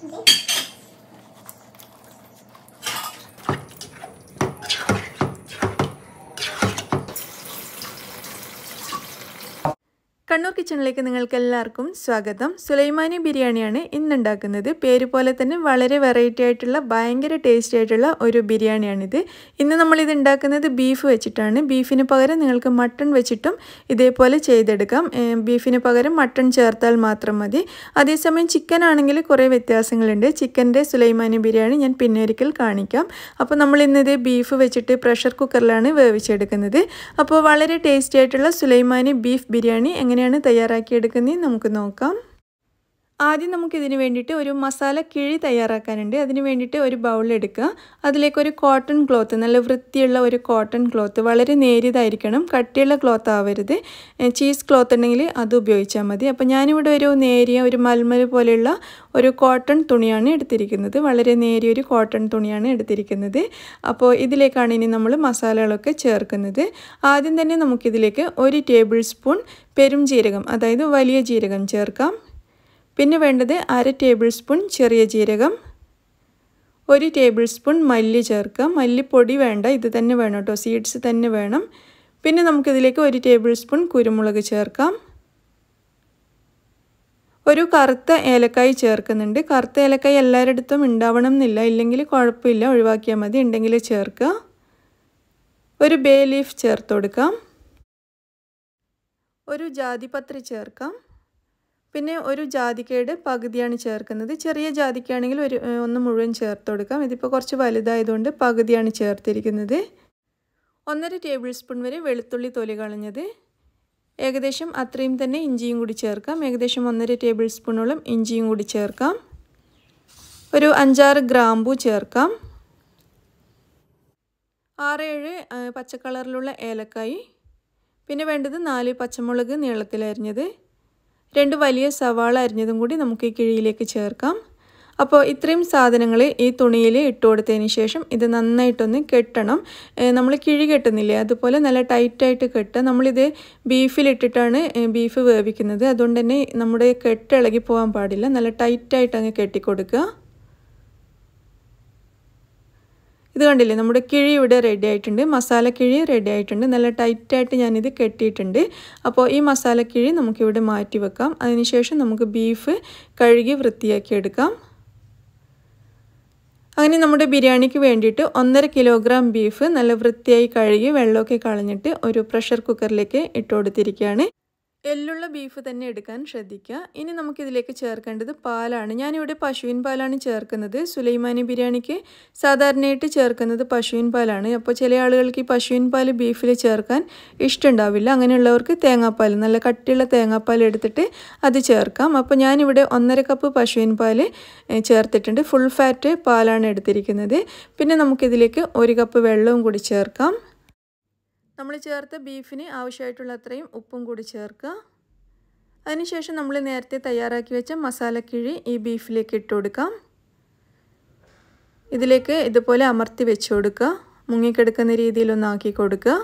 കണ്ണൂർ കിച്ചണിലേക്ക് നിങ്ങൾക്ക് എല്ലാവർക്കും സ്വാഗതം സുലൈമാനി ബിരിയാണിയാണ് ഇന്നുണ്ടാക്കുന്നത് പേര് പോലെ തന്നെ വളരെ വെറൈറ്റി ആയിട്ടുള്ള ഭയങ്കര ടേസ്റ്റി ആയിട്ടുള്ള ഒരു ബിരിയാണിയാണിത് ഇന്ന് നമ്മളിത് ഉണ്ടാക്കുന്നത് ബീഫ് വെച്ചിട്ടാണ് ബീഫിന് പകരം നിങ്ങൾക്ക് മട്ടൺ വെച്ചിട്ടും ഇതേപോലെ ചെയ്തെടുക്കാം ഏഹ് ബീഫിന് പകരം മട്ടൺ ചേർത്താൽ മാത്രം മതി അതേസമയം ചിക്കൻ ആണെങ്കിൽ കുറേ വ്യത്യാസങ്ങളുണ്ട് ചിക്കൻ്റെ സുലൈമാനി ബിരിയാണി ഞാൻ പിന്നെ ഒരിക്കൽ കാണിക്കാം അപ്പോൾ നമ്മൾ ഇന്നിത് ബീഫ് വെച്ചിട്ട് പ്രഷർ കുക്കറിലാണ് വേവിച്ചെടുക്കുന്നത് അപ്പോൾ വളരെ ടേസ്റ്റി ആയിട്ടുള്ള സുലൈമാനി ബീഫ് ബിരിയാണി എങ്ങനെയാണ് തയ്യാറാക്കിയെടുക്കുന്നത് നമുക്ക് നോക്കാം ആദ്യം നമുക്ക് ഇതിന് വേണ്ടിയിട്ട് ഒരു മസാല കിഴി തയ്യാറാക്കാനുണ്ട് അതിന് വേണ്ടിയിട്ട് ഒരു ബൗൾ എടുക്കുക അതിലേക്ക് ഒരു കോട്ടൺ ക്ലോത്ത് നല്ല വൃത്തിയുള്ള ഒരു കോട്ടൺ ക്ലോത്ത് വളരെ നേരിയതായിരിക്കണം കട്ടിയുള്ള ക്ലോത്ത് ആവരുത് ചീസ് ക്ലോത്ത് ഉണ്ടെങ്കിൽ അത് ഉപയോഗിച്ചാൽ മതി അപ്പോൾ ഞാനിവിടെ ഒരു നേരിയ ഒരു മൽമൽ പോലെയുള്ള ഒരു കോട്ടൺ തുണിയാണ് എടുത്തിരിക്കുന്നത് വളരെ നേരിയ ഒരു കോട്ടൺ തുണിയാണ് എടുത്തിരിക്കുന്നത് അപ്പോൾ ഇതിലേക്കാണ് ഇനി നമ്മൾ മസാലകളൊക്കെ ചേർക്കുന്നത് ആദ്യം തന്നെ നമുക്കിതിലേക്ക് ഒരു ടേബിൾ സ്പൂൺ പെരും ജീരകം അതായത് വലിയ ജീരകം ചേർക്കാം പിന്നെ വേണ്ടത് അര ടേബിൾ സ്പൂൺ ചെറിയ ജീരകം ഒരു ടേബിൾ സ്പൂൺ മല്ലി ചേർക്കാം മല്ലിപ്പൊടി വേണ്ട ഇത് തന്നെ വേണം കേട്ടോ സീഡ്സ് തന്നെ വേണം പിന്നെ നമുക്കിതിലേക്ക് ഒരു ടേബിൾ സ്പൂൺ കുരുമുളക് ചേർക്കാം ഒരു കറുത്ത ഏലക്കായ് ചേർക്കുന്നുണ്ട് കറുത്ത ഏലക്കായ് എല്ലാവരുടെ ഉണ്ടാവണം എന്നില്ല ഇല്ലെങ്കിൽ കുഴപ്പമില്ല ഒഴിവാക്കിയാൽ മതി ഉണ്ടെങ്കിൽ ചേർക്കുക ഒരു ബേ ലീഫ് ചേർത്ത് കൊടുക്കാം ഒരു ജാതിപത്രി ചേർക്കാം പിന്നെ ഒരു ജാതിക്കയുടെ പകുതിയാണ് ചേർക്കുന്നത് ചെറിയ ജാതിക്കയാണെങ്കിൽ ഒരു ഒന്ന് മുഴുവൻ ചേർത്ത് കൊടുക്കാം ഇതിപ്പോൾ കുറച്ച് വലുതായതുകൊണ്ട് പകുതിയാണ് ചേർത്തിരിക്കുന്നത് ഒന്നര ടേബിൾ സ്പൂൺ വരെ വെളുത്തുള്ളി തൊലി കളഞ്ഞത് ഏകദേശം അത്രയും തന്നെ ഇഞ്ചിയും കൂടി ചേർക്കാം ഏകദേശം ഒന്നര ടേബിൾ സ്പൂണോളം ഇഞ്ചിയും കൂടി ചേർക്കാം ഒരു അഞ്ചാറ് ഗ്രാമ്പു ചേർക്കാം ആറേഴ് പച്ച കളറിലുള്ള ഏലക്കായി പിന്നെ വേണ്ടത് നാല് പച്ചമുളക് നീളത്തിൽ അരിഞ്ഞത് രണ്ട് വലിയ സവാള അരിഞ്ഞതും കൂടി നമുക്ക് ഈ കിഴിയിലേക്ക് ചേർക്കാം അപ്പോൾ ഇത്രയും സാധനങ്ങൾ ഈ തുണിയിൽ ഇട്ട് കൊടുത്തതിന് ശേഷം ഇത് നന്നായിട്ടൊന്ന് കെട്ടണം നമ്മൾ കിഴി കെട്ടുന്നില്ലേ അതുപോലെ നല്ല ടൈറ്റായിട്ട് കെട്ടുക നമ്മളിത് ബീഫിലിട്ടിട്ടാണ് ബീഫ് വേവിക്കുന്നത് അതുകൊണ്ട് തന്നെ നമ്മുടെ കെട്ട് ഇളകി പോകാൻ പാടില്ല നല്ല ടൈറ്റായിട്ട് അങ്ങ് കെട്ടിക്കൊടുക്കുക ഇത് കണ്ടില്ലേ നമ്മുടെ കിഴി ഇവിടെ റെഡി ആയിട്ടുണ്ട് മസാല കിഴി റെഡി ആയിട്ടുണ്ട് നല്ല ടൈറ്റായിട്ട് ഞാനിത് കെട്ടിയിട്ടുണ്ട് അപ്പോൾ ഈ മസാല കിഴി നമുക്കിവിടെ മാറ്റി വെക്കാം അതിനുശേഷം നമുക്ക് ബീഫ് കഴുകി വൃത്തിയാക്കി എടുക്കാം അങ്ങനെ നമ്മുടെ ബിരിയാണിക്ക് വേണ്ടിയിട്ട് ഒന്നര കിലോഗ്രാം ബീഫ് നല്ല വൃത്തിയായി കഴുകി വെള്ളമൊക്കെ കളഞ്ഞിട്ട് ഒരു പ്രഷർ കുക്കറിലേക്ക് ഇട്ട് കൊടുത്തിരിക്കുകയാണ് എല്ലുള്ള ബീഫ് തന്നെ എടുക്കാൻ ശ്രദ്ധിക്കുക ഇനി നമുക്കിതിലേക്ക് ചേർക്കേണ്ടത് പാലാണ് ഞാനിവിടെ പശുവിൻ പാലാണ് ചേർക്കുന്നത് സുലൈമാനി ബിരിയാണിക്ക് സാധാരണയായിട്ട് ചേർക്കുന്നത് പശുവിൻ പാലാണ് അപ്പോൾ ചില ആളുകൾക്ക് ഈ പശുവിൻ പാൽ ബീഫിൽ ചേർക്കാൻ ഇഷ്ടമുണ്ടാവില്ല അങ്ങനെയുള്ളവർക്ക് തേങ്ങാപ്പാൽ നല്ല കട്ടിയുള്ള തേങ്ങാപ്പാൽ എടുത്തിട്ട് അത് ചേർക്കാം അപ്പോൾ ഞാനിവിടെ ഒന്നര കപ്പ് പശുവിൻ പാൽ ചേർത്തിട്ടുണ്ട് ഫുൾ ഫാറ്റ് പാലാണ് എടുത്തിരിക്കുന്നത് പിന്നെ നമുക്കിതിലേക്ക് ഒരു കപ്പ് വെള്ളവും കൂടി ചേർക്കാം നമ്മൾ ചേർത്ത ബീഫിന് ആവശ്യമായിട്ടുള്ള അത്രയും ഉപ്പും കൂടി ചേർക്കുക അതിനുശേഷം നമ്മൾ നേരത്തെ തയ്യാറാക്കി വെച്ച മസാലക്കിഴി ഈ ബീഫിലേക്ക് ഇട്ട് കൊടുക്കാം ഇതിലേക്ക് ഇതുപോലെ അമർത്തി വെച്ച് കൊടുക്കുക മുങ്ങിക്കെടുക്കുന്ന രീതിയിലൊന്ന് ആക്കി കൊടുക്കുക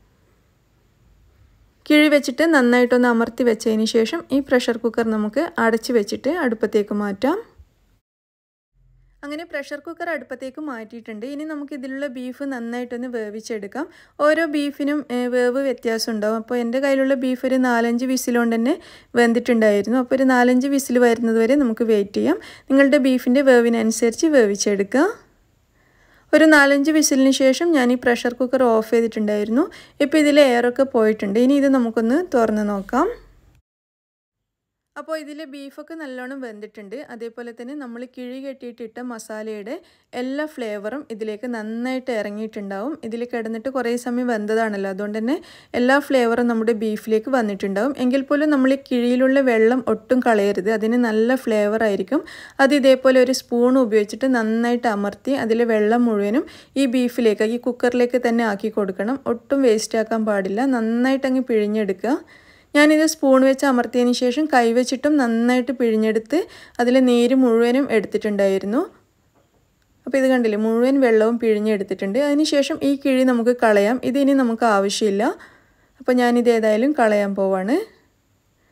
കിഴി വെച്ചിട്ട് നന്നായിട്ടൊന്ന് അമർത്തി വെച്ചതിന് ശേഷം ഈ പ്രഷർ കുക്കർ നമുക്ക് അടച്ച് വെച്ചിട്ട് അടുപ്പത്തേക്ക് മാറ്റാം അങ്ങനെ പ്രഷർ കുക്കർ അടുപ്പത്തേക്ക് മാറ്റിയിട്ടുണ്ട് ഇനി നമുക്ക് ഇതിലുള്ള ബീഫ് നന്നായിട്ടൊന്ന് വേവിച്ചെടുക്കാം ഓരോ ബീഫിനും വേവ് വ്യത്യാസം ഉണ്ടാവും അപ്പോൾ എൻ്റെ കയ്യിലുള്ള ബീഫ് ഒരു നാലഞ്ച് വിസിലുകൊണ്ട് തന്നെ വെന്തിട്ടുണ്ടായിരുന്നു അപ്പോൾ ഒരു നാലഞ്ച് വിസിൽ വരുന്നത് വരെ നമുക്ക് വെയിറ്റ് ചെയ്യാം നിങ്ങളുടെ ബീഫിൻ്റെ വേവിനനുസരിച്ച് വേവിച്ചെടുക്കുക ഒരു നാലഞ്ച് വിസിലിന് ശേഷം ഞാൻ ഈ പ്രഷർ കുക്കർ ഓഫ് ചെയ്തിട്ടുണ്ടായിരുന്നു ഇപ്പോൾ ഇതിൽ എയറൊക്കെ പോയിട്ടുണ്ട് ഇനി ഇത് നമുക്കൊന്ന് തുറന്ന് നോക്കാം അപ്പോൾ ഇതിൽ ബീഫൊക്കെ നല്ലോണം വെന്തിട്ടുണ്ട് അതേപോലെ തന്നെ നമ്മൾ കിഴി കെട്ടിയിട്ടിട്ട മസാലയുടെ എല്ലാ ഫ്ലേവറും ഇതിലേക്ക് നന്നായിട്ട് ഇറങ്ങിയിട്ടുണ്ടാവും ഇതിൽ കിടന്നിട്ട് കുറേ സമയം വെന്തതാണല്ലോ അതുകൊണ്ട് തന്നെ എല്ലാ ഫ്ലേവറും നമ്മുടെ ബീഫിലേക്ക് വന്നിട്ടുണ്ടാവും എങ്കിൽ പോലും നമ്മൾ ഈ കിഴിയിലുള്ള വെള്ളം ഒട്ടും കളയരുത് അതിന് നല്ല ഫ്ലേവർ ആയിരിക്കും അത് ഇതേപോലെ ഒരു സ്പൂൺ ഉപയോഗിച്ചിട്ട് നന്നായിട്ട് അമർത്തി അതിലെ വെള്ളം മുഴുവനും ഈ ബീഫിലേക്ക് ഈ കുക്കറിലേക്ക് തന്നെ ആക്കി കൊടുക്കണം ഒട്ടും വേസ്റ്റ് ആക്കാൻ പാടില്ല നന്നായിട്ട് അങ്ങ് പിഴിഞ്ഞെടുക്കുക ഞാനിത് സ്പൂൺ വെച്ച് അമർത്തിയതിന് ശേഷം കൈവച്ചിട്ടും നന്നായിട്ട് പിഴിഞ്ഞെടുത്ത് അതിൽ നീര് മുഴുവനും എടുത്തിട്ടുണ്ടായിരുന്നു അപ്പോൾ ഇത് കണ്ടില്ലേ മുഴുവൻ വെള്ളവും പിഴിഞ്ഞെടുത്തിട്ടുണ്ട് അതിനുശേഷം ഈ കിഴി നമുക്ക് കളയാം ഇതിനി നമുക്ക് ആവശ്യമില്ല അപ്പോൾ ഞാനിത് ഏതായാലും കളയാൻ പോവാണ്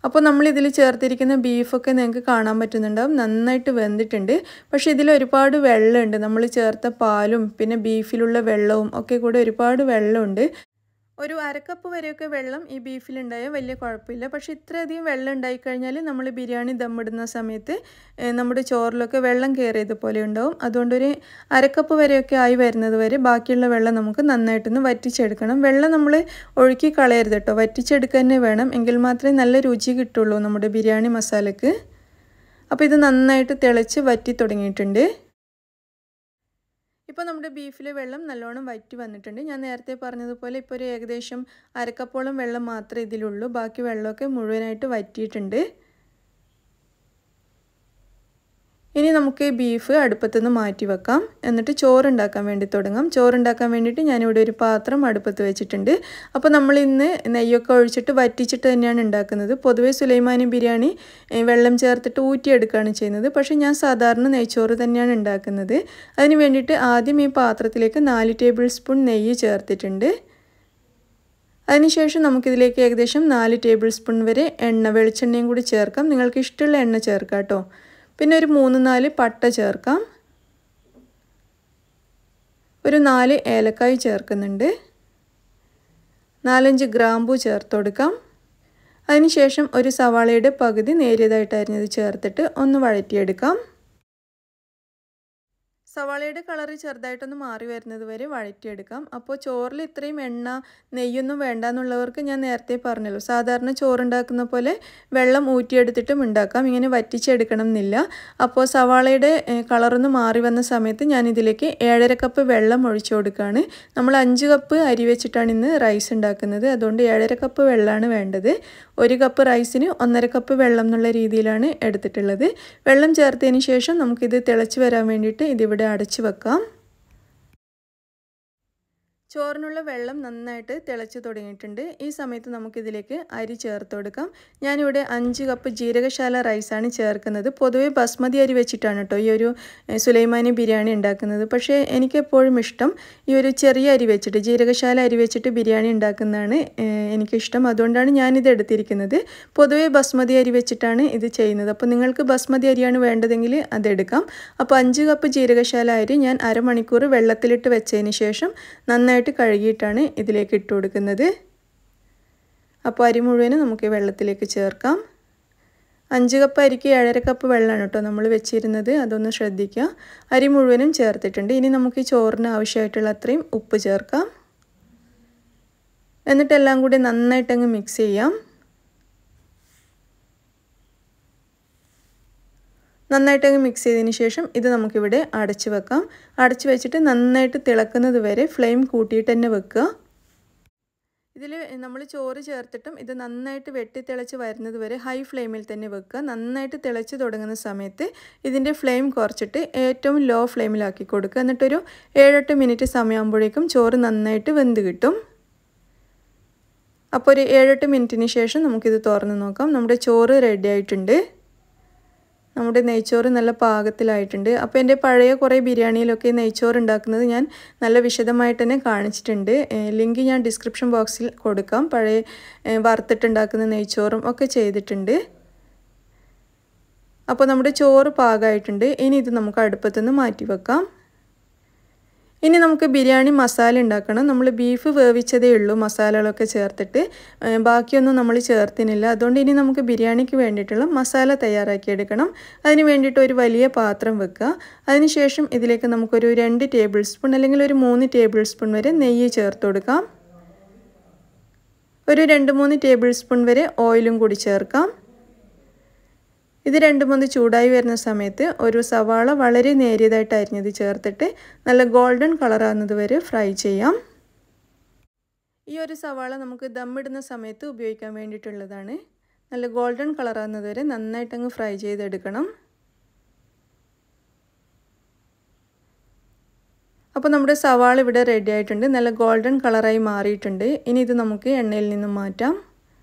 അപ്പോൾ നമ്മൾ ഇതിൽ ചേർത്തിരിക്കുന്ന ബീഫൊക്കെ നിങ്ങൾക്ക് കാണാൻ പറ്റുന്നുണ്ടാവും നന്നായിട്ട് വെന്തിട്ടുണ്ട് പക്ഷേ ഇതിൽ ഒരുപാട് വെള്ളമുണ്ട് നമ്മൾ ചേർത്ത പാലും പിന്നെ ബീഫിലുള്ള വെള്ളവും ഒക്കെ കൂടെ ഒരുപാട് വെള്ളമുണ്ട് ഒരു അരക്കപ്പ് വരെയൊക്കെ വെള്ളം ഈ ബീഫിലുണ്ടായാൽ വലിയ കുഴപ്പമില്ല പക്ഷേ ഇത്രയധികം വെള്ളം ഉണ്ടായിക്കഴിഞ്ഞാൽ നമ്മൾ ബിരിയാണി ദമ്മിടുന്ന സമയത്ത് നമ്മുടെ ചോറിലൊക്കെ വെള്ളം കയറിയതുപോലെ ഉണ്ടാവും അതുകൊണ്ടൊരു അരക്കപ്പ് വരെയൊക്കെ ആയി വരുന്നത് വരെ ബാക്കിയുള്ള വെള്ളം നമുക്ക് നന്നായിട്ടൊന്ന് വറ്റിച്ചെടുക്കണം വെള്ളം നമ്മൾ ഒഴുക്കി കളയരുത് കേട്ടോ വറ്റിച്ചെടുക്കുക തന്നെ വേണം എങ്കിൽ മാത്രമേ നല്ല രുചി കിട്ടുള്ളൂ നമ്മുടെ ബിരിയാണി മസാലക്ക് അപ്പോൾ ഇത് നന്നായിട്ട് തിളച്ച് വറ്റി തുടങ്ങിയിട്ടുണ്ട് ഇപ്പോൾ നമ്മുടെ ബീഫിലെ വെള്ളം നല്ലോണം വറ്റി വന്നിട്ടുണ്ട് ഞാൻ നേരത്തെ പറഞ്ഞതുപോലെ ഇപ്പോൾ ഒരു ഏകദേശം അരക്കപ്പോളം വെള്ളം മാത്രമേ ഇതിലുള്ളൂ ബാക്കി വെള്ളമൊക്കെ മുഴുവനായിട്ട് വറ്റിയിട്ടുണ്ട് ഇനി നമുക്ക് ഈ ബീഫ് അടുപ്പത്തു നിന്ന് മാറ്റി വെക്കാം എന്നിട്ട് ചോറുണ്ടാക്കാൻ വേണ്ടി തുടങ്ങാം ചോറുണ്ടാക്കാൻ വേണ്ടിയിട്ട് ഞാനിവിടെ ഒരു പാത്രം അടുപ്പത്ത് വെച്ചിട്ടുണ്ട് അപ്പോൾ നമ്മൾ ഇന്ന് നെയ്യൊക്കെ ഒഴിച്ചിട്ട് വറ്റിച്ചിട്ട് തന്നെയാണ് ഉണ്ടാക്കുന്നത് പൊതുവെ സുലൈമാനി ബിരിയാണി വെള്ളം ചേർത്തിട്ട് ഊറ്റിയെടുക്കുകയാണ് ചെയ്യുന്നത് പക്ഷേ ഞാൻ സാധാരണ നെയ്ച്ചോറ് തന്നെയാണ് ഉണ്ടാക്കുന്നത് അതിന് വേണ്ടിയിട്ട് ആദ്യം ഈ പാത്രത്തിലേക്ക് നാല് ടേബിൾ സ്പൂൺ നെയ്യ് ചേർത്തിട്ടുണ്ട് അതിനുശേഷം നമുക്കിതിലേക്ക് ഏകദേശം നാല് ടേബിൾ സ്പൂൺ വരെ എണ്ണ വെളിച്ചെണ്ണയും കൂടി ചേർക്കാം നിങ്ങൾക്ക് ഇഷ്ടമുള്ള എണ്ണ ചേർക്കാം കേട്ടോ പിന്നെ ഒരു മൂന്ന് നാല് പട്ട ചേർക്കാം ഒരു നാല് ഏലക്കായ് ചേർക്കുന്നുണ്ട് നാലഞ്ച് ഗ്രാമ്പൂ ചേർത്ത് കൊടുക്കാം അതിനുശേഷം ഒരു സവാളയുടെ പകുതി നേരിയതായിട്ട് അരിഞ്ഞത് ചേർത്തിട്ട് ഒന്ന് വഴറ്റിയെടുക്കാം സവാളയുടെ കളറ് ചെറുതായിട്ടൊന്ന് മാറി വരുന്നത് വരെ വഴറ്റിയെടുക്കാം അപ്പോൾ ചോറിൽ ഇത്രയും എണ്ണ നെയ്യൊന്നും വേണ്ട എന്നുള്ളവർക്ക് ഞാൻ നേരത്തെ പറഞ്ഞല്ലോ സാധാരണ ചോറുണ്ടാക്കുന്ന പോലെ വെള്ളം ഊറ്റിയെടുത്തിട്ടും ഉണ്ടാക്കാം ഇങ്ങനെ വറ്റിച്ചെടുക്കണം എന്നില്ല അപ്പോൾ സവാളയുടെ കളറൊന്ന് മാറി വന്ന സമയത്ത് ഞാൻ ഇതിലേക്ക് ഏഴര കപ്പ് വെള്ളം ഒഴിച്ചു കൊടുക്കുകയാണ് നമ്മൾ അഞ്ച് കപ്പ് അരി വെച്ചിട്ടാണ് ഇന്ന് റൈസ് ഉണ്ടാക്കുന്നത് അതുകൊണ്ട് ഏഴര കപ്പ് വെള്ളമാണ് വേണ്ടത് ഒരു കപ്പ് റൈസിന് ഒന്നര കപ്പ് വെള്ളം എന്നുള്ള രീതിയിലാണ് എടുത്തിട്ടുള്ളത് വെള്ളം ചേർത്തതിന് ശേഷം നമുക്കിത് തിളച്ച് വരാൻ വേണ്ടിയിട്ട് ഇതിവിടെ അടച്ചു വെക്കാം ചോറിനുള്ള വെള്ളം നന്നായിട്ട് തിളച്ച് തുടങ്ങിയിട്ടുണ്ട് ഈ സമയത്ത് നമുക്കിതിലേക്ക് അരി ചേർത്ത് കൊടുക്കാം ഞാനിവിടെ അഞ്ച് കപ്പ് ജീരകശാല റൈസാണ് ചേർക്കുന്നത് പൊതുവേ ബസ്മതി അരി വെച്ചിട്ടാണ് കേട്ടോ ഈ ഒരു സുലൈമാനി ബിരിയാണി ഉണ്ടാക്കുന്നത് പക്ഷേ എനിക്ക് എപ്പോഴും ഇഷ്ടം ഈ ഒരു ചെറിയ അരി വെച്ചിട്ട് ജീരകശാല അരി വെച്ചിട്ട് ബിരിയാണി ഉണ്ടാക്കുന്നതാണ് എനിക്കിഷ്ടം അതുകൊണ്ടാണ് ഞാനിത് എടുത്തിരിക്കുന്നത് പൊതുവേ ബസ്മതി അരി വെച്ചിട്ടാണ് ഇത് ചെയ്യുന്നത് അപ്പോൾ നിങ്ങൾക്ക് ബസ്മതി അരിയാണ് വേണ്ടതെങ്കിൽ അതെടുക്കാം അപ്പോൾ അഞ്ച് കപ്പ് ജീരകശാല അരി ഞാൻ അരമണിക്കൂർ വെള്ളത്തിലിട്ട് വെച്ചതിന് ശേഷം നന്നായിട്ട് നന്നായിട്ട് കഴുകിയിട്ടാണ് ഇതിലേക്ക് ഇട്ട് കൊടുക്കുന്നത് അപ്പോൾ അരി മുഴുവനും നമുക്ക് വെള്ളത്തിലേക്ക് ചേർക്കാം അഞ്ച് കപ്പ് അരിക്ക് ഏഴര കപ്പ് വെള്ളമാണ് കേട്ടോ നമ്മൾ വെച്ചിരുന്നത് അതൊന്ന് ശ്രദ്ധിക്കുക അരി മുഴുവനും ചേർത്തിട്ടുണ്ട് ഇനി നമുക്ക് ഈ ചോറിന് ആവശ്യമായിട്ടുള്ള അത്രയും ഉപ്പ് ചേർക്കാം എന്നിട്ട് എല്ലാം കൂടി നന്നായിട്ടങ്ങ് മിക്സ് ചെയ്യാം നന്നായിട്ടങ്ങ് മിക്സ് ചെയ്തതിന് ശേഷം ഇത് നമുക്കിവിടെ അടച്ച് വെക്കാം അടച്ച് വെച്ചിട്ട് നന്നായിട്ട് തിളക്കുന്നത് വരെ ഫ്ലെയിം കൂട്ടിയിട്ട് തന്നെ വെക്കുക ഇതിൽ നമ്മൾ ചോറ് ചേർത്തിട്ടും ഇത് നന്നായിട്ട് വെട്ടിത്തിളച്ച് വരുന്നത് വരെ ഹൈ ഫ്ലെയിമിൽ തന്നെ വെക്കുക നന്നായിട്ട് തിളച്ച് തുടങ്ങുന്ന സമയത്ത് ഇതിൻ്റെ ഫ്ലെയിം കുറച്ചിട്ട് ഏറ്റവും ലോ ഫ്ലെയിമിലാക്കി കൊടുക്കുക എന്നിട്ടൊരു ഏഴെട്ട് മിനിറ്റ് സമയമാകുമ്പോഴേക്കും ചോറ് നന്നായിട്ട് വെന്ത് കിട്ടും അപ്പോൾ ഒരു ഏഴെട്ട് മിനിറ്റിന് ശേഷം നമുക്കിത് തുറന്ന് നോക്കാം നമ്മുടെ ചോറ് റെഡി ആയിട്ടുണ്ട് നമ്മുടെ നെയ്ച്ചോറ് നല്ല പാകത്തിലായിട്ടുണ്ട് അപ്പോൾ എൻ്റെ പഴയ കുറേ ബിരിയാണിയിലൊക്കെ നെയ്ച്ചോറ് ഉണ്ടാക്കുന്നത് ഞാൻ നല്ല വിശദമായിട്ട് തന്നെ കാണിച്ചിട്ടുണ്ട് ലിങ്ക് ഞാൻ ഡിസ്ക്രിപ്ഷൻ ബോക്സിൽ കൊടുക്കാം പഴയ വറുത്തിട്ടുണ്ടാക്കുന്ന നെയ്ച്ചോറും ഒക്കെ ചെയ്തിട്ടുണ്ട് അപ്പോൾ നമ്മുടെ ചോറ് പാകമായിട്ടുണ്ട് ഇനി ഇത് നമുക്ക് അടുപ്പത്തുനിന്ന് മാറ്റി വെക്കാം ഇനി നമുക്ക് ബിരിയാണി മസാല ഉണ്ടാക്കണം നമ്മൾ ബീഫ് വേവിച്ചതേ ഉള്ളൂ മസാലകളൊക്കെ ചേർത്തിട്ട് ബാക്കിയൊന്നും നമ്മൾ ചേർത്തിനില്ല അതുകൊണ്ട് ഇനി നമുക്ക് ബിരിയാണിക്ക് വേണ്ടിയിട്ടുള്ള മസാല തയ്യാറാക്കിയെടുക്കണം അതിന് വേണ്ടിയിട്ട് ഒരു വലിയ പാത്രം വെക്കുക അതിനുശേഷം ഇതിലേക്ക് നമുക്കൊരു രണ്ട് ടേബിൾ സ്പൂൺ അല്ലെങ്കിൽ ഒരു മൂന്ന് ടേബിൾ സ്പൂൺ വരെ നെയ്യ് ചേർത്ത് കൊടുക്കാം ഒരു രണ്ട് മൂന്ന് ടേബിൾ സ്പൂൺ വരെ ഓയിലും കൂടി ചേർക്കാം ഇത് രണ്ട് മൂന്ന് ചൂടായി വരുന്ന സമയത്ത് ഒരു സവാള വളരെ നേരിയതായിട്ട് അരിഞ്ഞത് ചേർത്തിട്ട് നല്ല ഗോൾഡൻ കളറാകുന്നത് വരെ ഫ്രൈ ചെയ്യാം ഈ ഒരു സവാള നമുക്ക് ദമ്മിടുന്ന സമയത്ത് ഉപയോഗിക്കാൻ വേണ്ടിയിട്ടുള്ളതാണ് നല്ല ഗോൾഡൻ കളറാകുന്നത് വരെ നന്നായിട്ടങ്ങ് ഫ്രൈ ചെയ്തെടുക്കണം അപ്പോൾ നമ്മുടെ സവാള ഇവിടെ റെഡി ആയിട്ടുണ്ട് നല്ല ഗോൾഡൻ കളറായി മാറിയിട്ടുണ്ട് ഇനി ഇത് നമുക്ക് എണ്ണയിൽ നിന്നും മാറ്റാം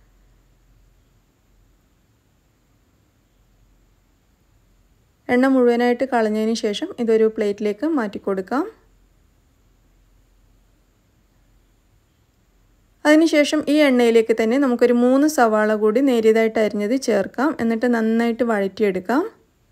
എണ്ണ മുഴുവനായിട്ട് കളഞ്ഞതിന് ശേഷം ഇതൊരു പ്ലേറ്റിലേക്ക് മാറ്റി കൊടുക്കാം അതിനുശേഷം ഈ എണ്ണയിലേക്ക് തന്നെ നമുക്കൊരു മൂന്ന് സവാള കൂടി നേരിയതായിട്ട് അരിഞ്ഞത് ചേർക്കാം എന്നിട്ട് നന്നായിട്ട് വഴറ്റിയെടുക്കാം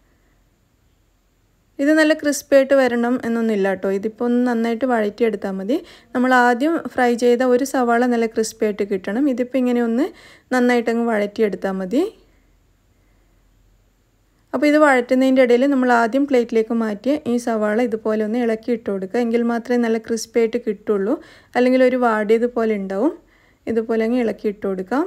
ഇത് നല്ല ക്രിസ്പിയായിട്ട് വരണം എന്നൊന്നുമില്ല കേട്ടോ ഇതിപ്പോൾ ഒന്ന് നന്നായിട്ട് വഴറ്റിയെടുത്താൽ മതി നമ്മൾ ആദ്യം ഫ്രൈ ചെയ്ത ഒരു സവാള നല്ല ക്രിസ്പിയായിട്ട് കിട്ടണം ഇതിപ്പോൾ ഇങ്ങനെ ഒന്ന് നന്നായിട്ടങ്ങ് വഴറ്റിയെടുത്താൽ മതി അപ്പോൾ ഇത് വഴറ്റുന്നതിൻ്റെ ഇടയിൽ നമ്മൾ ആദ്യം പ്ലേറ്റിലേക്ക് മാറ്റിയ ഈ സവാള ഇതുപോലെ ഒന്ന് ഇളക്കി ഇട്ട് കൊടുക്കുക എങ്കിൽ മാത്രമേ നല്ല ക്രിസ്പിയായിട്ട് കിട്ടുള്ളൂ അല്ലെങ്കിൽ ഒരു വാടിയതുപോലെ ഉണ്ടാവും ഇതുപോലെ അങ്ങ് ഇളക്കി ഇട്ട് കൊടുക്കാം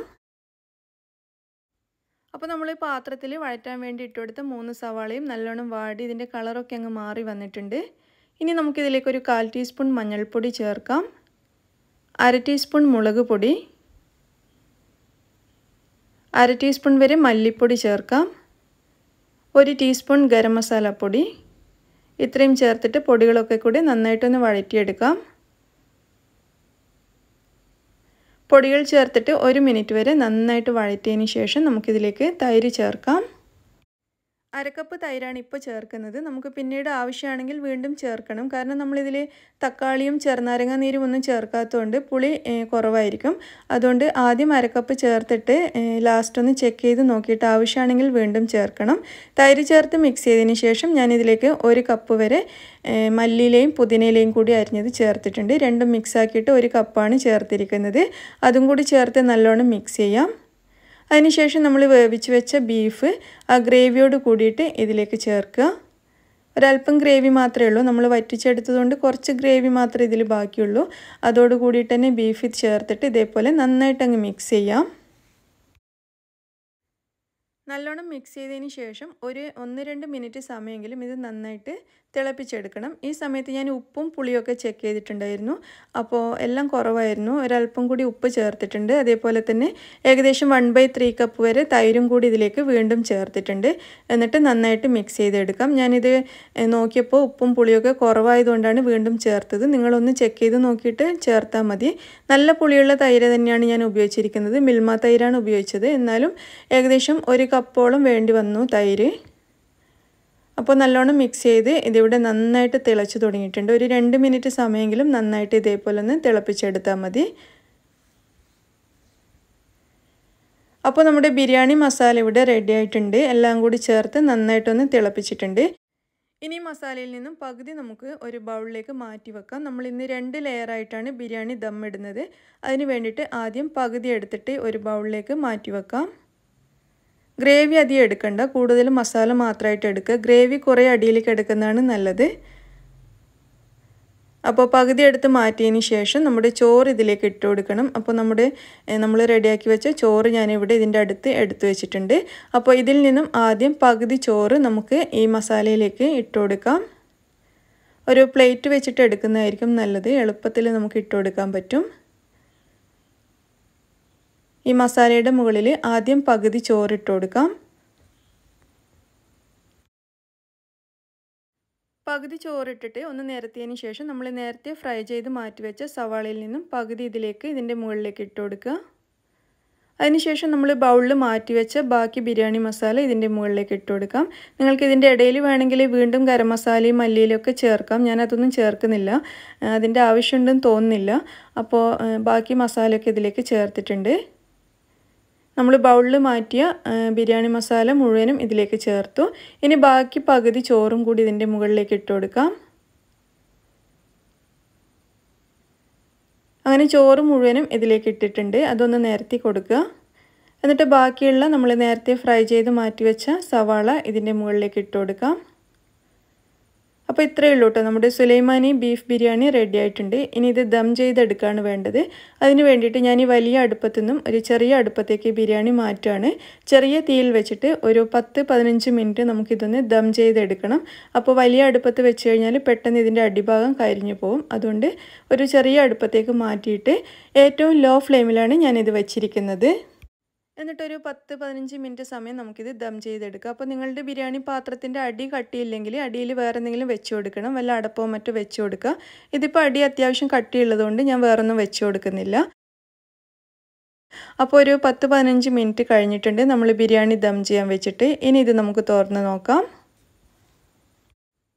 അപ്പോൾ നമ്മൾ ഈ പാത്രത്തിൽ വഴറ്റാൻ വേണ്ടി ഇട്ട് കൊടുത്ത മൂന്ന് സവാളയും നല്ലോണം വാടി ഇതിൻ്റെ കളറൊക്കെ അങ്ങ് മാറി വന്നിട്ടുണ്ട് ഇനി നമുക്കിതിലേക്ക് ഒരു കാൽ ടീസ്പൂൺ മഞ്ഞൾപ്പൊടി ചേർക്കാം അര ടീസ്പൂൺ മുളക് പൊടി അര ടീസ്പൂൺ വരെ മല്ലിപ്പൊടി ചേർക്കാം ഒരു ടീസ്പൂൺ ഗരം മസാലപ്പൊടി ഇത്രയും ചേർത്തിട്ട് പൊടികളൊക്കെ കൂടി നന്നായിട്ടൊന്ന് വഴറ്റിയെടുക്കാം പൊടികൾ ചേർത്തിട്ട് ഒരു മിനിറ്റ് വരെ നന്നായിട്ട് വഴറ്റിയതിന് ശേഷം നമുക്കിതിലേക്ക് തൈര് ചേർക്കാം അരക്കപ്പ് തൈരാണ് ഇപ്പോൾ ചേർക്കുന്നത് നമുക്ക് പിന്നീട് ആവശ്യമാണെങ്കിൽ വീണ്ടും ചേർക്കണം കാരണം നമ്മളിതിൽ തക്കാളിയും ചെറുനാരങ്ങ നീരും ഒന്നും ചേർക്കാത്തതുകൊണ്ട് പുളി കുറവായിരിക്കും അതുകൊണ്ട് ആദ്യം അരക്കപ്പ് ചേർത്തിട്ട് ലാസ്റ്റ് ഒന്ന് ചെക്ക് ചെയ്ത് നോക്കിയിട്ട് ആവശ്യമാണെങ്കിൽ വീണ്ടും ചേർക്കണം തൈര് ചേർത്ത് മിക്സ് ചെയ്തതിന് ശേഷം ഞാനിതിലേക്ക് ഒരു കപ്പ് വരെ മല്ലിയിലയും പുതിനയിലയും കൂടി അരിഞ്ഞത് ചേർത്തിട്ടുണ്ട് രണ്ടും മിക്സ് ആക്കിയിട്ട് ഒരു കപ്പാണ് ചേർത്തിരിക്കുന്നത് അതും കൂടി ചേർത്ത് നല്ലോണം മിക്സ് ചെയ്യാം അതിനുശേഷം നമ്മൾ വേവിച്ച് വെച്ച ബീഫ് ആ ഗ്രേവിയോട് കൂടിയിട്ട് ഇതിലേക്ക് ചേർക്കുക ഒരല്പം ഗ്രേവി മാത്രമേ ഉള്ളൂ നമ്മൾ വറ്റിച്ചെടുത്തതുകൊണ്ട് കുറച്ച് ഗ്രേവി മാത്രമേ ഇതിൽ ബാക്കിയുള്ളൂ അതോട് കൂടിയിട്ട് തന്നെ ബീഫ് ചേർത്തിട്ട് ഇതേപോലെ നന്നായിട്ട് അങ്ങ് മിക്സ് ചെയ്യാം നല്ലോണം മിക്സ് ചെയ്തതിന് ശേഷം ഒരു ഒന്ന് രണ്ട് മിനിറ്റ് സമയമെങ്കിലും ഇത് നന്നായിട്ട് തിളപ്പിച്ചെടുക്കണം ഈ സമയത്ത് ഞാൻ ഉപ്പും പുളിയൊക്കെ ചെക്ക് ചെയ്തിട്ടുണ്ടായിരുന്നു അപ്പോൾ എല്ലാം കുറവായിരുന്നു ഒരല്പം കൂടി ഉപ്പ് ചേർത്തിട്ടുണ്ട് അതേപോലെ തന്നെ ഏകദേശം വൺ ബൈ ത്രീ കപ്പ് വരെ തൈരും കൂടി ഇതിലേക്ക് വീണ്ടും ചേർത്തിട്ടുണ്ട് എന്നിട്ട് നന്നായിട്ട് മിക്സ് ചെയ്തെടുക്കാം ഞാനിത് നോക്കിയപ്പോൾ ഉപ്പും പുളിയൊക്കെ കുറവായതുകൊണ്ടാണ് വീണ്ടും ചേർത്തത് നിങ്ങളൊന്ന് ചെക്ക് ചെയ്ത് നോക്കിയിട്ട് ചേർത്താൽ മതി നല്ല പുളിയുള്ള തൈര് തന്നെയാണ് ഞാൻ ഉപയോഗിച്ചിരിക്കുന്നത് മിൽമ തൈരാണ് ഉപയോഗിച്ചത് എന്നാലും ഏകദേശം ഒരു കപ്പോളം വേണ്ടി വന്നു തൈര് അപ്പോൾ നല്ലോണം മിക്സ് ചെയ്ത് ഇതിവിടെ നന്നായിട്ട് തിളച്ച് തുടങ്ങിയിട്ടുണ്ട് ഒരു രണ്ട് മിനിറ്റ് സമയമെങ്കിലും നന്നായിട്ട് ഇതേപോലെ ഒന്ന് തിളപ്പിച്ചെടുത്താൽ മതി അപ്പോൾ നമ്മുടെ ബിരിയാണി മസാല ഇവിടെ റെഡി ആയിട്ടുണ്ട് എല്ലാം കൂടി ചേർത്ത് നന്നായിട്ടൊന്ന് തിളപ്പിച്ചിട്ടുണ്ട് ഇനി മസാലയിൽ നിന്നും പകുതി നമുക്ക് ഒരു ബൗളിലേക്ക് മാറ്റി വെക്കാം നമ്മൾ ഇന്ന് രണ്ട് ലെയറായിട്ടാണ് ബിരിയാണി ദം ഇടുന്നത് അതിന് വേണ്ടിയിട്ട് ആദ്യം പകുതി എടുത്തിട്ട് ഒരു ബൗളിലേക്ക് മാറ്റി വെക്കാം ഗ്രേവി അധികം എടുക്കണ്ട കൂടുതൽ മസാല മാത്രമായിട്ട് എടുക്കുക ഗ്രേവി കുറേ അടിയിലേക്ക് എടുക്കുന്നതാണ് നല്ലത് അപ്പോൾ പകുതി എടുത്ത് മാറ്റിയതിന് ശേഷം നമ്മുടെ ചോറ് ഇതിലേക്ക് ഇട്ട് കൊടുക്കണം അപ്പോൾ നമ്മുടെ നമ്മൾ റെഡിയാക്കി വെച്ച ചോറ് ഞാനിവിടെ ഇതിൻ്റെ അടുത്ത് എടുത്തു വെച്ചിട്ടുണ്ട് അപ്പോൾ ഇതിൽ നിന്നും ആദ്യം പകുതി ചോറ് നമുക്ക് ഈ മസാലയിലേക്ക് ഇട്ട് കൊടുക്കാം ഒരു പ്ലേറ്റ് വെച്ചിട്ട് എടുക്കുന്നതായിരിക്കും നല്ലത് എളുപ്പത്തിൽ നമുക്ക് ഇട്ട് കൊടുക്കാൻ പറ്റും ഈ മസാലയുടെ മുകളിൽ ആദ്യം പകുതി ചോറിട്ട് കൊടുക്കാം പകുതി ചോറിട്ടിട്ട് ഒന്ന് നിരത്തിയതിന് ശേഷം നമ്മൾ നേരത്തെ ഫ്രൈ ചെയ്ത് മാറ്റി വെച്ച സവാളയിൽ നിന്നും പകുതി ഇതിലേക്ക് ഇതിൻ്റെ മുകളിലേക്ക് ഇട്ട് കൊടുക്കുക അതിനുശേഷം നമ്മൾ ബൗളിൽ മാറ്റി വെച്ച ബാക്കി ബിരിയാണി മസാല ഇതിൻ്റെ മുകളിലേക്ക് ഇട്ട് കൊടുക്കാം നിങ്ങൾക്ക് ഇതിൻ്റെ ഇടയിൽ വേണമെങ്കിൽ വീണ്ടും ഗരം മസാലയും മല്ലിയിലും ഒക്കെ ചേർക്കാം ഞാൻ അതൊന്നും ചേർക്കുന്നില്ല അതിൻ്റെ ആവശ്യമുണ്ടെന്ന് തോന്നുന്നില്ല അപ്പോൾ ബാക്കി മസാലയൊക്കെ ഇതിലേക്ക് ചേർത്തിട്ടുണ്ട് നമ്മൾ ബൗളിൽ മാറ്റിയ ബിരിയാണി മസാല മുഴുവനും ഇതിലേക്ക് ചേർത്തു ഇനി ബാക്കി പകുതി ചോറും കൂടി ഇതിൻ്റെ മുകളിലേക്ക് ഇട്ട് കൊടുക്കാം അങ്ങനെ ചോറ് മുഴുവനും ഇതിലേക്ക് ഇട്ടിട്ടുണ്ട് അതൊന്ന് നിരത്തി കൊടുക്കുക എന്നിട്ട് ബാക്കിയുള്ള നമ്മൾ നേരത്തെ ഫ്രൈ ചെയ്ത് മാറ്റി വെച്ച സവാള ഇതിൻ്റെ മുകളിലേക്ക് ഇട്ട് കൊടുക്കാം അപ്പോൾ ഇത്രയേ ഉള്ളൂ കേട്ടോ നമ്മുടെ സുലൈമാനി ബീഫ് ബിരിയാണി റെഡി ആയിട്ടുണ്ട് ഇനി ഇത് ദം ചെയ്തെടുക്കുകയാണ് വേണ്ടത് അതിന് വേണ്ടിയിട്ട് ഞാൻ ഈ വലിയ അടുപ്പത്തു നിന്നും ഒരു ചെറിയ അടുപ്പത്തേക്ക് ബിരിയാണി മാറ്റുകയാണ് ചെറിയ തീയിൽ വെച്ചിട്ട് ഒരു പത്ത് പതിനഞ്ച് മിനിറ്റ് നമുക്കിതൊന്ന് ദം ചെയ്തെടുക്കണം അപ്പോൾ വലിയ അടുപ്പത്ത് വെച്ച് കഴിഞ്ഞാൽ പെട്ടെന്ന് ഇതിൻ്റെ അടിഭാഗം കരിഞ്ഞു പോകും അതുകൊണ്ട് ഒരു ചെറിയ അടുപ്പത്തേക്ക് മാറ്റിയിട്ട് ഏറ്റവും ലോ ഫ്ലെയിമിലാണ് ഞാനിത് വെച്ചിരിക്കുന്നത് എന്നിട്ടൊരു പത്ത് പതിനഞ്ച് മിനിറ്റ് സമയം നമുക്കിത് ദം ചെയ്തെടുക്കാം അപ്പോൾ നിങ്ങളുടെ ബിരിയാണി പാത്രത്തിൻ്റെ അടി കട്ടിയില്ലെങ്കിൽ അടിയിൽ വേറെ എന്തെങ്കിലും വെച്ച് കൊടുക്കണം വല്ല അടപ്പോ മറ്റോ വെച്ച് കൊടുക്കുക ഇതിപ്പോൾ അടി അത്യാവശ്യം കട്ടിയുള്ളതുകൊണ്ട് ഞാൻ വേറൊന്നും വെച്ച് കൊടുക്കുന്നില്ല അപ്പോൾ ഒരു പത്ത് പതിനഞ്ച് മിനിറ്റ് കഴിഞ്ഞിട്ടുണ്ട് നമ്മൾ ബിരിയാണി ദം ചെയ്യാൻ വെച്ചിട്ട് ഇനി ഇത് നമുക്ക് തുറന്ന് നോക്കാം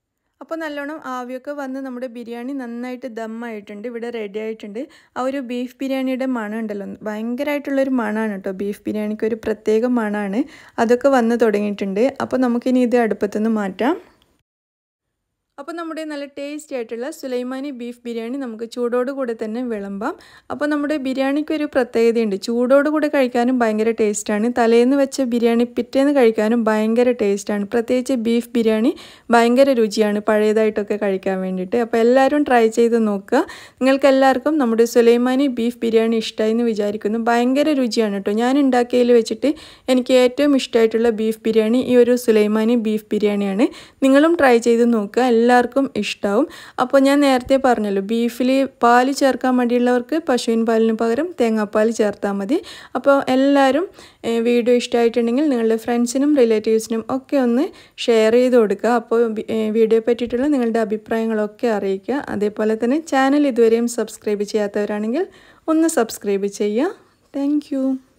അപ്പോൾ നല്ലോണം ആവിയൊക്കെ വന്ന് നമ്മുടെ ബിരിയാണി നന്നായിട്ട് ദമ്മായിട്ടുണ്ട് ഇവിടെ റെഡി ആയിട്ടുണ്ട് ആ ഒരു ബീഫ് ബിരിയാണിയുടെ മണം ഉണ്ടല്ലോ ഭയങ്കരമായിട്ടുള്ളൊരു മണമാണ് കേട്ടോ ബീഫ് ബിരിയാണിക്ക് ഒരു പ്രത്യേക മണമാണ് അതൊക്കെ വന്ന് തുടങ്ങിയിട്ടുണ്ട് അപ്പോൾ നമുക്കിനി ഇത് അടുപ്പത്തുനിന്ന് മാറ്റാം അപ്പോൾ നമ്മുടെ നല്ല ടേസ്റ്റി ആയിട്ടുള്ള സുലൈമാനി ബീഫ് ബിരിയാണി നമുക്ക് ചൂടോട് കൂടെ തന്നെ വിളമ്പാം അപ്പോൾ നമ്മുടെ ബിരിയാണിക്ക് ഒരു പ്രത്യേകതയുണ്ട് ചൂടോട് കൂടെ കഴിക്കാനും ഭയങ്കര ടേസ്റ്റാണ് തലേന്ന് വെച്ച ബിരിയാണി പിറ്റേന്ന് കഴിക്കാനും ഭയങ്കര ടേസ്റ്റാണ് പ്രത്യേകിച്ച് ബീഫ് ബിരിയാണി ഭയങ്കര രുചിയാണ് പഴയതായിട്ടൊക്കെ കഴിക്കാൻ വേണ്ടിയിട്ട് അപ്പോൾ എല്ലാവരും ട്രൈ ചെയ്ത് നോക്കുക നിങ്ങൾക്ക് എല്ലാവർക്കും നമ്മുടെ സുലൈമാനി ബീഫ് ബിരിയാണി ഇഷ്ടമായി എന്ന് വിചാരിക്കുന്നു ഭയങ്കര രുചിയാണ് കേട്ടോ ഞാൻ ഉണ്ടാക്കിയതിൽ വെച്ചിട്ട് എനിക്ക് ഏറ്റവും ഇഷ്ടമായിട്ടുള്ള ബീഫ് ബിരിയാണി ഈ ഒരു സുലൈമാനി ബീഫ് ബിരിയാണിയാണ് നിങ്ങളും ട്രൈ ചെയ്ത് നോക്കുക എല്ലാവർക്കും ഇഷ്ടമാവും അപ്പോൾ ഞാൻ നേരത്തെ പറഞ്ഞല്ലോ ബീഫിൽ പാല് ചേർക്കാൻ മടിയുള്ളവർക്ക് പശുവിൻ പാലിന് പകരം തേങ്ങാപ്പാൽ ചേർത്താൽ മതി അപ്പോൾ എല്ലാവരും വീഡിയോ ഇഷ്ടമായിട്ടുണ്ടെങ്കിൽ നിങ്ങളുടെ ഫ്രണ്ട്സിനും റിലേറ്റീവ്സിനും ഒക്കെ ഒന്ന് ഷെയർ ചെയ്ത് കൊടുക്കുക അപ്പോൾ വീഡിയോ പറ്റിയിട്ടുള്ള നിങ്ങളുടെ അഭിപ്രായങ്ങളൊക്കെ അറിയിക്കുക അതേപോലെ തന്നെ ചാനൽ ഇതുവരെയും സബ്സ്ക്രൈബ് ചെയ്യാത്തവരാണെങ്കിൽ ഒന്ന് സബ്സ്ക്രൈബ് ചെയ്യുക താങ്ക്